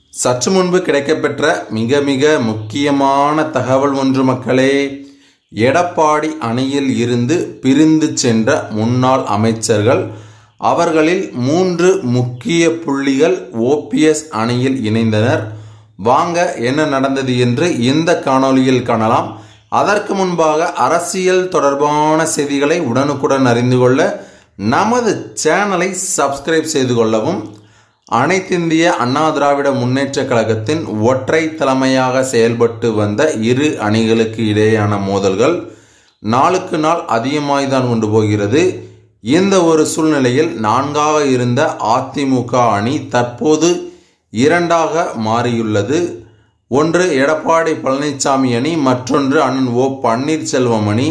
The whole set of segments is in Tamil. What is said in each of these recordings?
சற்று முன்பு கிடைக்கப்பெற்ற மிக மிக முக்கியமான தகவல் ஒன்று மக்களே எடப்பாடி அணியில் இருந்து பிரிந்து சென்ற முன்னாள் அமைச்சர்கள் அவர்களில் மூன்று முக்கிய புள்ளிகள் ஓபிஎஸ் அணியில் இணைந்தனர் வாங்க என்ன நடந்தது என்று இந்த காணொளியில் காணலாம் அதற்கு முன்பாக அரசியல் தொடர்பான செய்திகளை உடனுக்குடன் அறிந்து கொள்ள நமது சேனலை சப்ஸ்கிரைப் செய்து கொள்ளவும் அனைத்திந்திய அண்ணா திராவிட முன்னேற்ற கழகத்தின் ஒற்றை தலைமையாக செயல்பட்டு வந்த இரு அணிகளுக்கு இடையேயான மோதல்கள் நாளுக்கு நாள் அதிகமாய்தான் கொண்டு போகிறது இந்த ஒரு சூழ்நிலையில் நான்காக இருந்த அதிமுக அணி தற்போது இரண்டாக மாறியுள்ளது ஒன்று எடப்பாடி பழனிசாமி அணி மற்றொன்று அண்ணன் ஓ பன்னீர்செல்வம் அணி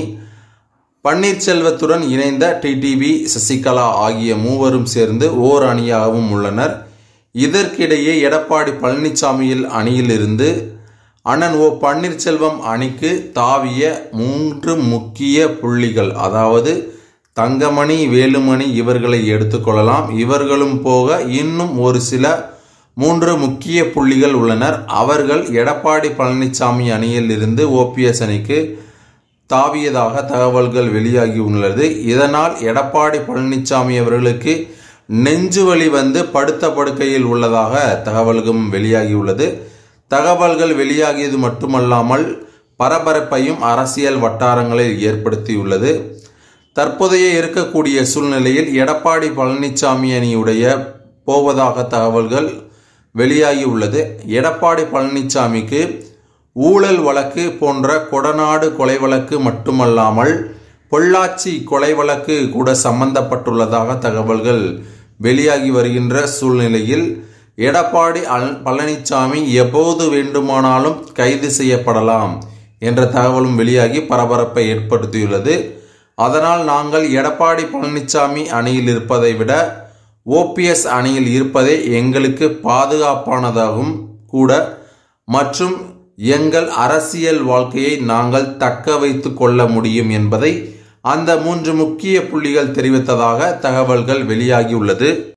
பன்னீர்செல்வத்துடன் இணைந்த டிடிவி சசிகலா ஆகிய மூவரும் சேர்ந்து ஓர் அணியாகவும் உள்ளனர் இதற்கிடையே எடப்பாடி பழனிசாமியில் அணியிலிருந்து அண்ணன் ஓ பன்னீர்செல்வம் அணிக்கு தாவிய மூன்று முக்கிய புள்ளிகள் அதாவது தங்கமணி வேலுமணி இவர்களை எடுத்துக்கொள்ளலாம் இவர்களும் போக இன்னும் ஒரு சில மூன்று முக்கிய புள்ளிகள் உள்ளனர் அவர்கள் எடப்பாடி பழனிசாமி அணியில் இருந்து ஓபிஎஸ் அணிக்கு தாவியதாக தகவல்கள் வெளியாகி உள்ளது இதனால் எடப்பாடி பழனிசாமி அவர்களுக்கு நெஞ்சு வலி வந்து படுத்த படுக்கையில் உள்ளதாக தகவல்களும் வெளியாகியுள்ளது தகவல்கள் வெளியாகியது மட்டுமல்லாமல் பரபரப்பையும் அரசியல் வட்டாரங்களில் ஏற்படுத்தியுள்ளது தற்போதைய இருக்கக்கூடிய சூழ்நிலையில் எடப்பாடி பழனிசாமி அணியுடைய போவதாக தகவல்கள் வெளியாகி உள்ளது எடப்பாடி பழனிசாமிக்கு ஊழல் வழக்கு போன்ற கொடநாடு கொலை வழக்கு மட்டுமல்லாமல் பொள்ளாச்சி கொலை வழக்கு கூட சம்பந்தப்பட்டுள்ளதாக தகவல்கள் வெளியாகி வருகின்ற சூழ்நிலையில் எடப்பாடி பழனிசாமி எப்போது வேண்டுமானாலும் கைது செய்யப்படலாம் என்ற தகவலும் வெளியாகி பரபரப்பை ஏற்படுத்தியுள்ளது அதனால் நாங்கள் எடப்பாடி பழனிசாமி அணியில் இருப்பதை விட ஓபிஎஸ் அணியில் இருப்பதே எங்களுக்கு பாதுகாப்பானதாகும் கூட மற்றும் எங்கள் அரசியல் வாழ்க்கையை நாங்கள் தக்க வைத்து கொள்ள முடியும் என்பதை அந்த மூன்று முக்கிய புள்ளிகள் தெரிவித்ததாக தகவல்கள் வெளியாகியுள்ளது